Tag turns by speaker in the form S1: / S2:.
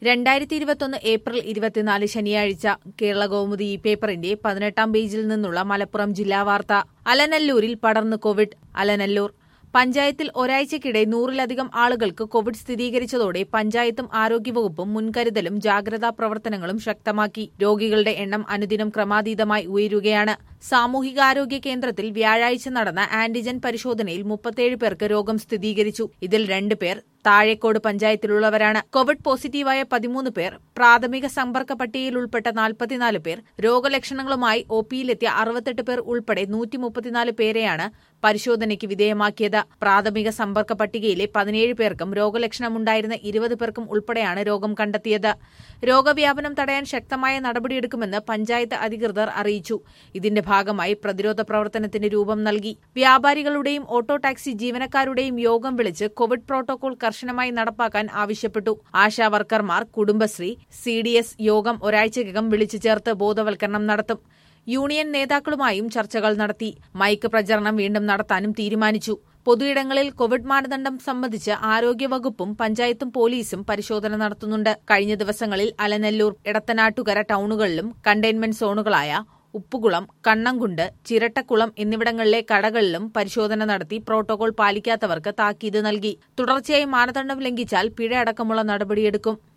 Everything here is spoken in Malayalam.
S1: രണ്ടായിരത്തി ഇരുപത്തൊന്ന് ഏപ്രിൽ ഇരുപത്തിനാല് ശനിയാഴ്ച കേരള കൗമുദി ഈ പേപ്പറിന്റെ പതിനെട്ടാം പേജിൽ നിന്നുള്ള മലപ്പുറം ജില്ലാ വാർത്ത അലനല്ലൂരിൽ പടർന്ന് കോവിഡ് അലനല്ലൂർ പഞ്ചായത്തിൽ ഒരാഴ്ചക്കിടെ നൂറിലധികം ആളുകൾക്ക് കോവിഡ് സ്ഥിരീകരിച്ചതോടെ പഞ്ചായത്തും ആരോഗ്യവകുപ്പും മുൻകരുതലും ജാഗ്രതാ പ്രവർത്തനങ്ങളും ശക്തമാക്കി രോഗികളുടെ എണ്ണം അനുദിനം ക്രമാതീതമായി ഉയരുകയാണ് സാമൂഹികാരോഗ്യ കേന്ദ്രത്തിൽ വ്യാഴാഴ്ച നടന്ന ആന്റിജൻ പരിശോധനയിൽ മുപ്പത്തേഴ് പേർക്ക് രോഗം സ്ഥിരീകരിച്ചു ഇതിൽ രണ്ട് പേർ താഴേക്കോട് പഞ്ചായത്തിലുള്ളവരാണ് കോവിഡ് പോസിറ്റീവായ പതിമൂന്ന് പേർ പ്രാഥമിക സമ്പർക്ക പട്ടികയിൽ ഉൾപ്പെട്ട നാൽപ്പത്തിനാല് പേർ രോഗലക്ഷണങ്ങളുമായി ഒ പിയിലെത്തിയ അറുപത്തെട്ട് പേർ ഉൾപ്പെടെ നൂറ്റി മുപ്പത്തിനാല് പേരെയാണ് പരിശോധനയ്ക്ക് വിധേയമാക്കിയത് പ്രാഥമിക സമ്പർക്ക പട്ടികയിലെ പതിനേഴ് പേർക്കും രോഗലക്ഷണമുണ്ടായിരുന്ന ഇരുപത് പേർക്കും ഉൾപ്പെടെയാണ് രോഗം കണ്ടെത്തിയത് രോഗവ്യാപനം തടയാൻ ശക്തമായ നടപടിയെടുക്കുമെന്ന് പഞ്ചായത്ത് അധികൃതർ അറിയിച്ചു ഇതിന്റെ ഭാഗമായി പ്രതിരോധ പ്രവർത്തനത്തിന് രൂപം നൽകി വ്യാപാരികളുടെയും ഓട്ടോ ടാക്സി ജീവനക്കാരുടെയും യോഗം വിളിച്ച് കോവിഡ് പ്രോട്ടോകോൾ കർശനമായി നടപ്പാക്കാൻ ആവശ്യപ്പെട്ടു ആശാ വർക്കർമാർ കുടുംബശ്രീ സി ഡി എസ് യോഗം ഒരാഴ്ചയ്ക്കകം വിളിച്ചു ചേർത്ത് ബോധവൽക്കരണം നടത്തും യൂണിയൻ നേതാക്കളുമായും ചർച്ചകൾ നടത്തി മൈക്ക് പ്രചരണം വീണ്ടും നടത്താനും തീരുമാനിച്ചു പൊതുയിടങ്ങളിൽ കോവിഡ് മാനദണ്ഡം സംബന്ധിച്ച് ആരോഗ്യവകുപ്പും പഞ്ചായത്തും പോലീസും പരിശോധന നടത്തുന്നുണ്ട് കഴിഞ്ഞ ദിവസങ്ങളിൽ അലനല്ലൂർ എടത്തനാട്ടുകര ടൌണുകളിലും കണ്ടെയ്ൻമെന്റ് സോണുകളായ ഉപ്പുകുളം കണ്ണംകുണ്ട് ചിരട്ടക്കുളം എന്നിവിടങ്ങളിലെ കടകളിലും പരിശോധന നടത്തി പ്രോട്ടോകോൾ പാലിക്കാത്തവർക്ക് താക്കീത് നൽകി തുടർച്ചയായി മാനദണ്ഡം ലംഘിച്ചാൽ പിഴ അടക്കമുള്ള നടപടിയെടുക്കും